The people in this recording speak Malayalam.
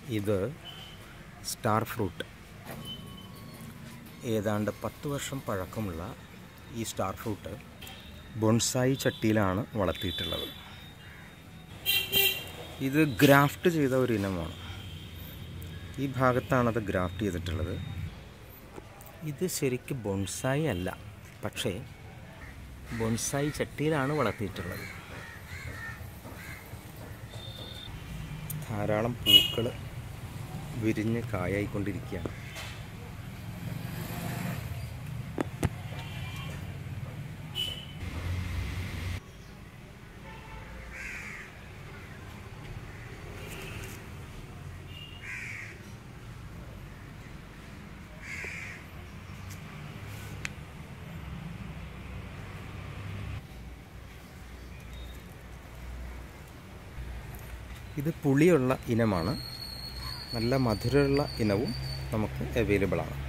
ഇത് സ്റ്റാർ ഫ്രൂട്ട് ഏതാണ്ട് പത്ത് വർഷം പഴക്കമുള്ള ഈ സ്റ്റാർ ഫ്രൂട്ട് ബൊൺസായി ചട്ടിയിലാണ് വളർത്തിയിട്ടുള്ളത് ഇത് ഗ്രാഫ്റ്റ് ചെയ്ത ഒരു ഇനമാണ് ഈ ഭാഗത്താണത് ഗ്രാഫ്റ്റ് ചെയ്തിട്ടുള്ളത് ഇത് ശരിക്കും ബൊൺസായി അല്ല പക്ഷേ ബൊൺസായി ചട്ടിയിലാണ് വളർത്തിയിട്ടുള്ളത് ധാരാളം പൂക്കൾ വിരിഞ്ഞ് കായായിക്കൊണ്ടിരിക്കുകയാണ് ഇത് പുളിയുള്ള ഇനമാണ് നല്ല മധുരമുള്ള ഇനവും നമുക്ക് അവൈലബിൾ ആണ്